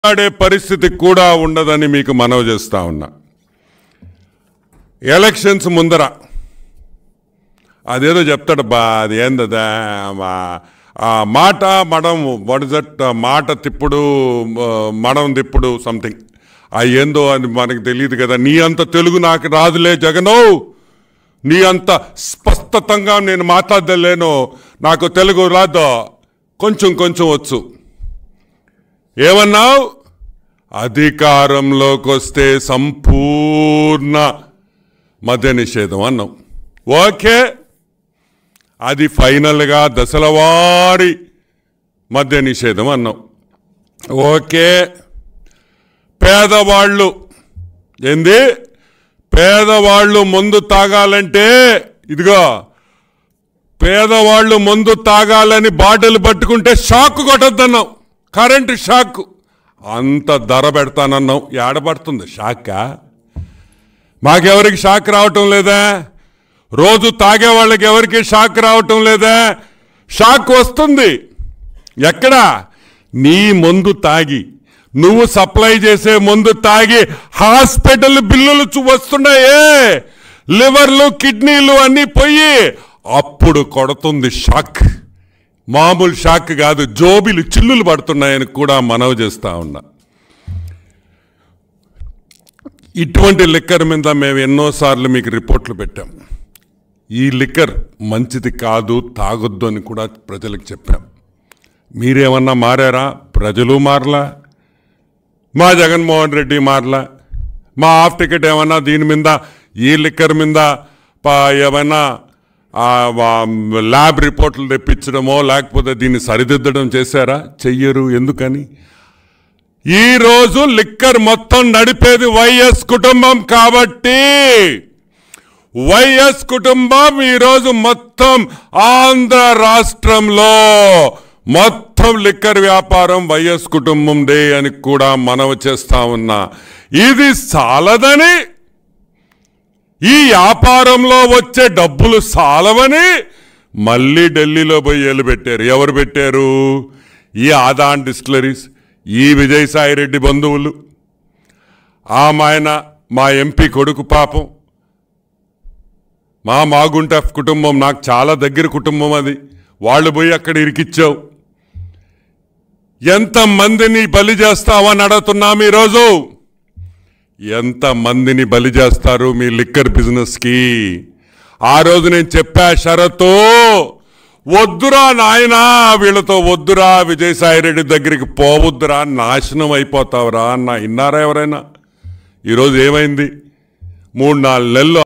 మాట్లాడే పరిస్థితి కూడా ఉండదని మీకు మనవి చేస్తా ఉన్నా ఎలక్షన్స్ ముందర అదేదో చెప్తాడు బా అది ఏందదా మా- ఆ మాట మడం వాట్ ఇస్ దట్ మాట తిప్పుడు ఆ, మడం తిప్పుడు సంథింగ్ ఆ ఏందో అని మనకు తెలియదు కదా నీ అంత తెలుగు నాకు రాదులే జగను నీ అంత స్పష్టతంగా నేను మాట్లాడలేను నాకు తెలుగు రాదు కొంచెం కొంచెం వచ్చు ఏమన్నావు అధికారంలోకి వస్తే సంపూర్ణ మద్య నిషేధం అన్నాం ఓకే అది ఫైనల్గా దశలవారి మద్య నిషేధం అన్నాం ఓకే పేదవాళ్ళు ఏంది పేదవాళ్ళు మందు తాగాలంటే ఇదిగో పేదవాళ్ళు మందు తాగాలని బాటిల్ పట్టుకుంటే షాక్ కొట్టద్దన్నాం కరెంటు షాక్ అంత ధర పెడతానన్నాం ఏడబడుతుంది షాకా మాకెవరికి షాక్ రావటం లేదా రోజు తాగే వాళ్ళకి ఎవరికి షాక్ రావటం లేదా షాక్ వస్తుంది ఎక్కడ నీ మందు తాగి నువ్వు సప్లై చేసే మందు తాగి హాస్పిటల్ బిల్లులు చూ- వస్తున్నాయే లివర్లు కిడ్నీలు అన్నీ పోయి అప్పుడు కొడుతుంది షాక్ మామూలు షాక్ కాదు జోబిలు చిల్లులు పడుతున్నాయని కూడా మనవి చేస్తా ఉన్నా ఇటువంటి లిక్కర్ మీద మేము ఎన్నోసార్లు మీకు రిపోర్ట్లు పెట్టాం ఈ లిక్కర్ మంచిది కాదు తాగొద్దు అని కూడా ప్రజలకు చెప్పాం మీరేమన్నా మారారా ప్రజలు మారలా మా జగన్మోహన్ రెడ్డి మారలా మా ఆఫ్ టికెట్ ఏమన్నా దీని మీద ఈ లిక్కర్ మీద పా- ఏమైనా ఆ, వా- ల్యాబ్ రిపోర్ట్లు తెప్పించడమో లేకపోతే దీన్ని సరిదిద్దడం చేశారా చెయ్యరు ఎందుకని ఈ రోజు లిక్కర్ మొత్తం నడిపేది వైఎస్ కుటుంబం కాబట్టి వైఎస్ కుటుంబం ఈరోజు మొత్తం ఆంధ్ర రాష్ట్రంలో మొత్తం లిక్కర్ వ్యాపారం వైఎస్ కుటుంబం దే అని కూడా మనవి చేస్తా ఉన్నా ఇది చాలదని ఈ వ్యాపారంలో వచ్చే డబ్బులు సాలవని మళ్ళీ ఢిల్లీలో పోయి ఏలు పెట్టారు ఎవరు పెట్టారు ఈ ఆదాన్ డిస్టిలరీస్ ఈ విజయసాయి రెడ్డి బంధువులు ఆ మాయన మా ఎంపీ కొడుకు పాపం మా మాగుంట కుటుంబం నాకు చాలా దగ్గర కుటుంబం అది వాళ్ళు పోయి అక్కడ ఇరికిచ్చావు ఎంతమందిని బలి చేస్తావని అడుగుతున్నాం ఈరోజు ఎంతమందిని బలి చేస్తారు మీ లిక్కర్ బిజినెస్కి ఆ రోజు నేను చెప్పా షరతు వద్దురా నాయనా వీళ్ళతో వద్దురా విజయసాయిరెడ్డి దగ్గరికి పోవద్దురా నాశనం అయిపోతావురా అన్న ఇన్నారా ఎవరైనా ఈరోజు ఏమైంది మూడు నాలుగు నెలలు